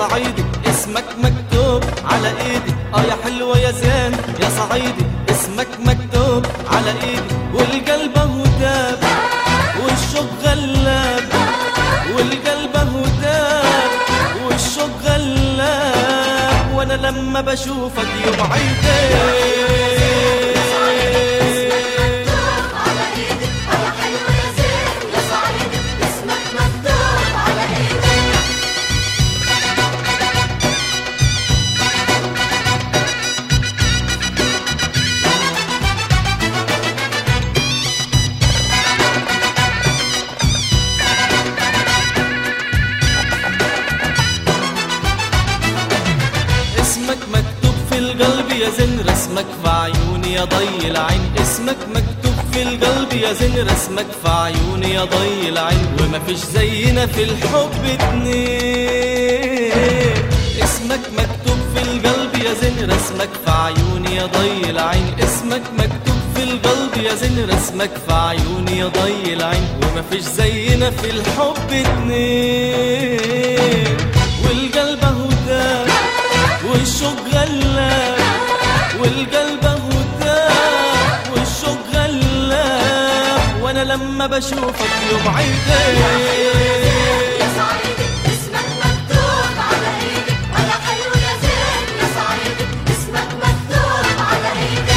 صعيدي اسمك مكتوب على ايدي اه يا حلوة يا زين يا صعيدي اسمك مكتوب على ايدي والقلب هو داب والشوق غلاب والقلب هو داب والشوق غلاب وانا لما بشوفك يوم عيدي على ايدي يا حلو يا زين يا صعيدي اسمك مكتوب على ايدي اسمك مكتوب في القلب يا زين رسمك في عيوني يا ضي العين اسمك مكتوب في القلب يا زين رسمك في عيوني يا ضي العين وما فيش زينا في الحب اتنين اسمك مكتوب في القلب يا زين رسمك في عيوني يا ضي العين اسمك مكتوب في القلب يا زين رسمك في عيوني يا ضي العين وما فيش زينا في الحب اتنين والقلب اهو داب والشوق غلاب والقلب اهو داب والشوق غلاب وانا لما بشوفك يوم عيدي يا صعيدي اسمك مكتوب على ايدي يا حلو يا زين يا صعيدي اسمك مكتوب على ايدي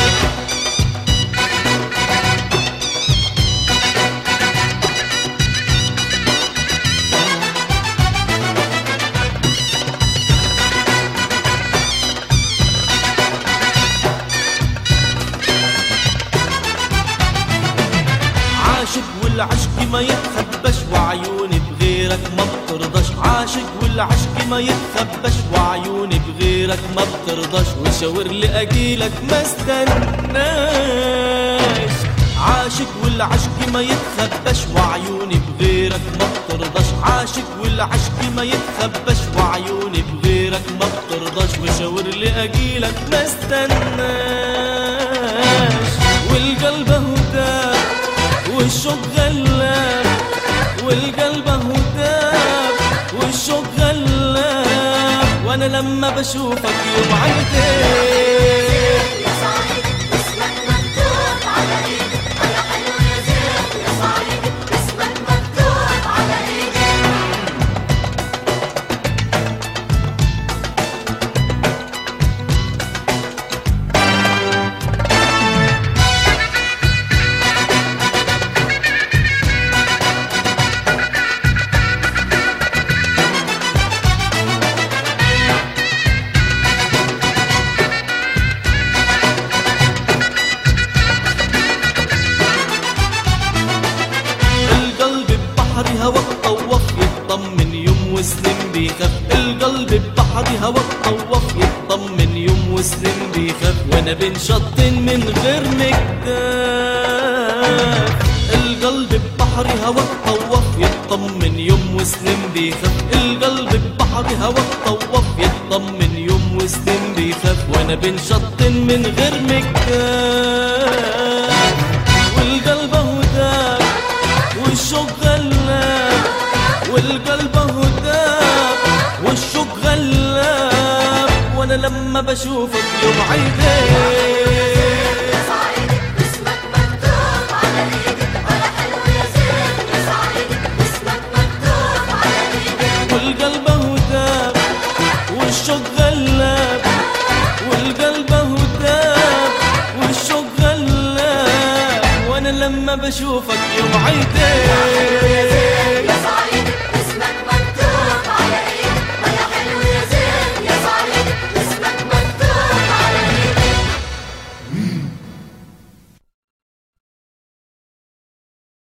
عاشق والعشق ما يتخبش وعيوني بغيرك ما بترضاش عاشق والعشق ما يتخبش وعيوني بغيرك ما بترضاش وشاور لي اجيلك ما استناش عاشق والعشق ما يتخبش وعيوني بغيرك ما بترضاش عاشق والعشق ما يتخبش وعيوني بغيرك ما بترضاش وشاور لي اجيلك ما استناش والقلب اهو داب والشوق غلاب والقلب اهو داب والشوق غلاب وانا لما بشوفك يوم عيدي يا صعيدي اسمك مكتوب على ايدي يا حلو يا زين يا صعيدي اسمك مكتوب على ايدي القلب ببحر هواك طوف يطمن يوم وسنين بيخاف القلب ببحر هواك طوف يطمن يوم وسنين بيخاف وانا بين شطين من غير مكتاف القلب ببحر هواك طوف يطمن يوم وسنين بيخاف القلب ببحر هواك طوف يطمن يوم وسنين بيخاف وانا بين شطين من غير مكتاف والقلب اهو داب والشوق غلاب والقلب اهو داب والشوق غلاب وانا لما بشوفك يوم عيدي يا صعيدي اسمك مكتوب على ايدي يا حلو يا زين يا صعيدي اسمك مكتوب على ايدي والقلب اهو داب والشوق غلاب والقلب اهو داب والشوق غلاب وانا لما بشوفك يوم عيدي يا صعيدي